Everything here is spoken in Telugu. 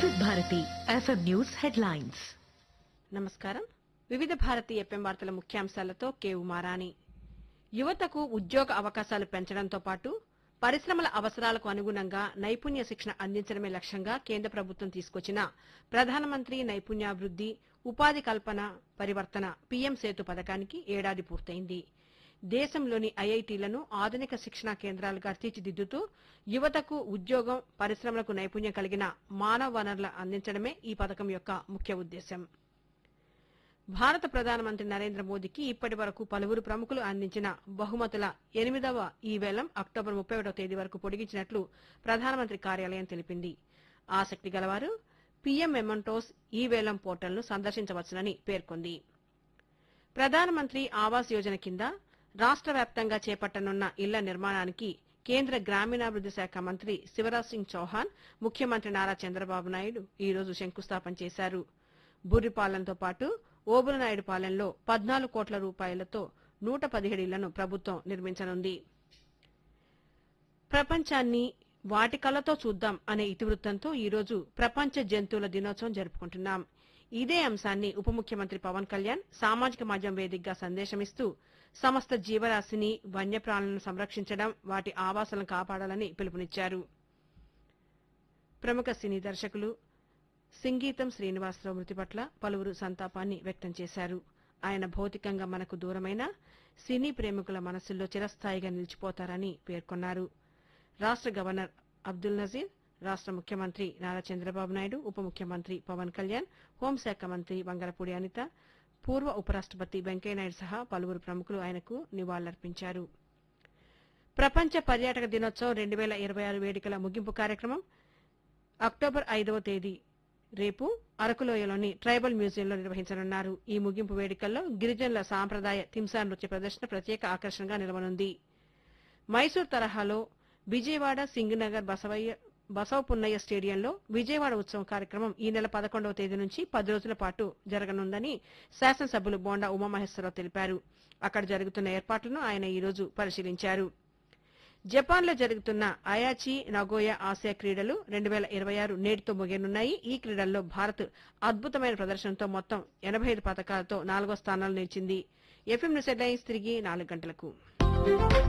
వివిధ భారతి ఎఫ్ఎం న్యూస్ హెడ్లైన్స్ నమస్కారం వివిధ భారతి ఎఫ్ఎం వార్తల ముఖ్యాంశాలతో కే ఉమారాణి యువతకు ఉద్యోగ అవకాశాలు పెంచడంతో పాటు పరిశ్రమల అవసరాలకు అనుగుణంగా నైపుణ్య శిక్షణ అందించడమే లక్ష్యంగా కేంద్ర ప్రభుత్వం తీసుకొచ్చిన ప్రధానమంత్రి నైపుణ్యాభివృద్ది ఉపాధి కల్పన పరివర్తన పీఎం సేతు పథకానికి ఏడాది పూర్తయింది దేశంలోని ఐఐటీలను ఆధునిక శిక్షణా కేంద్రాలుగా తీర్చిదిద్దుతూ యువతకు ఉద్యోగం పరిశ్రమలకు నైపుణ్యం కలిగిన మానవ వనరుల అందించడమే ఈ పథకం యొక్క ముఖ్య ఉద్దేశం భారత ప్రధానమంత్రి నరేంద్ర మోదీకి ఇప్పటి వరకు పలువురు ప్రముఖులు అందించిన బహుమతుల ఎనిమిదవ ఈ వేలం అక్టోబర్ ముప్పై ఒకటో తేదీ వరకు పొడిగించినట్లు ప్రధానమంత్రి కార్యాలయం తెలిపింది ఆసక్తి గలవారు పీఎం మెమంటోస్ ఈ వేలం పోర్టల్ను సందర్శించవచ్చునని పేర్కొంది ప్రధానమంత్రి ఆవాస్ యోజన కింద రాష్ట్ర వ్యాప్తంగా చేపట్టనున్న ఇళ్ల నిర్మాణానికి కేంద్ర గ్రామీణాభివృద్ది శాఖ మంత్రి శివరాజ్ సింగ్ చౌహాన్ ముఖ్యమంత్రి నారా చంద్రబాబు నాయుడు ఈ రోజు శంకుస్థాపన చేశారు బుర్రిపాలెంతో పాటు ఓబులనాయుడుపాలెంలో పద్నాలుగు కోట్ల రూపాయలతో నూట పదిహేడు ఇళ్లను ప్రభుత్వం నిర్మించనుంది ప్రపంచాన్ని వాటి కళ్ళతో చూద్దాం అనే ఇతివృత్తంతో ఈ రోజు ప్రపంచ జంతువుల దినోత్సవం జరుపుకుంటున్నాం ఇదే అంశాన్ని ఉప ముఖ్యమంత్రి పవన్ కళ్యాణ్ సామాజిక మాధ్యమం వేదికగా సందేశమిస్తూ సమస్త జీవరాశిని వన్యప్రాణులను సంరక్షించడం వాటి ఆవాసాలను కాపాడాలని పిలుపునిచ్చారు ప్రముఖ సినీ దర్శకులు సింగీతం శ్రీనివాసరావు మృతి పట్ల పలువురు సంతాపాన్ని వ్యక్తం చేశారు ఆయన భౌతికంగా మనకు దూరమైన సినీ ప్రేమికుల మనసుల్లో చిరస్థాయిగా నిలిచిపోతారని పేర్కొన్నారు రాష్ట్ర గవర్నర్ అబ్దుల్ నజీర్ రాష్ట్ర ముఖ్యమంత్రి నారా చంద్రబాబు నాయుడు ఉప ముఖ్యమంత్రి పవన్ కళ్యాణ్ హోంశాఖ మంత్రి వంగలపూడి అనిత పూర్వ ఉపరాష్ట్రపతి వెంకయ్యనాయుడు సహా పలువురు ప్రముఖులు ఆయనకు నివాళులర్పించారు ప్రపంచ పర్యాటక దినోత్సవం రెండు వేల ఇరవై ఆరు వేడుకల ముగింపు కార్యక్రమం అక్టోబర్ ఐదవ తేదీ రేపు అరకులోయలోని ట్రైబల్ మ్యూజియంలో నిర్వహించనున్నారు ఈ ముగింపు వేడుకల్లో గిరిజనుల సాంప్రదాయ తింసా నృత్య ప్రదర్శన ప్రత్యేక ఆకర్షణగా నిలవనుంది మైసూర్ తరహాలో విజయవాడ సింగనగర్ బసవయ్య బసవపున్నయ్య స్టేడియంలో విజయవాడ ఉత్సవం కార్యక్రమం ఈ నెల పదకొండవ తేదీ నుంచి పది రోజుల పాటు జరగనుందని శాసనసభ్యులు బోండా ఉమామహేశ్వరరావు తెలిపారు అక్కడ జరుగుతున్న ఏర్పాట్లను ఆయన ఈ రోజు పరిశీలించారు జపాన్లో జరుగుతున్న అయాచి నగోయా ఆసియా క్రీడలు రెండు వేల ఇరవై ఆరు నేటితో ముగియనున్నాయి ఈ క్రీడల్లో భారత్ అద్భుతమైన ప్రదర్శనతో మొత్తం ఎనభై ఐదు పథకాలతో నాలుగో స్థానంలో నిలిచింది ఎఫ్ఎం న్యూస్ హెడ్లైన్స్ తిరిగి నాలుగు గంటలకు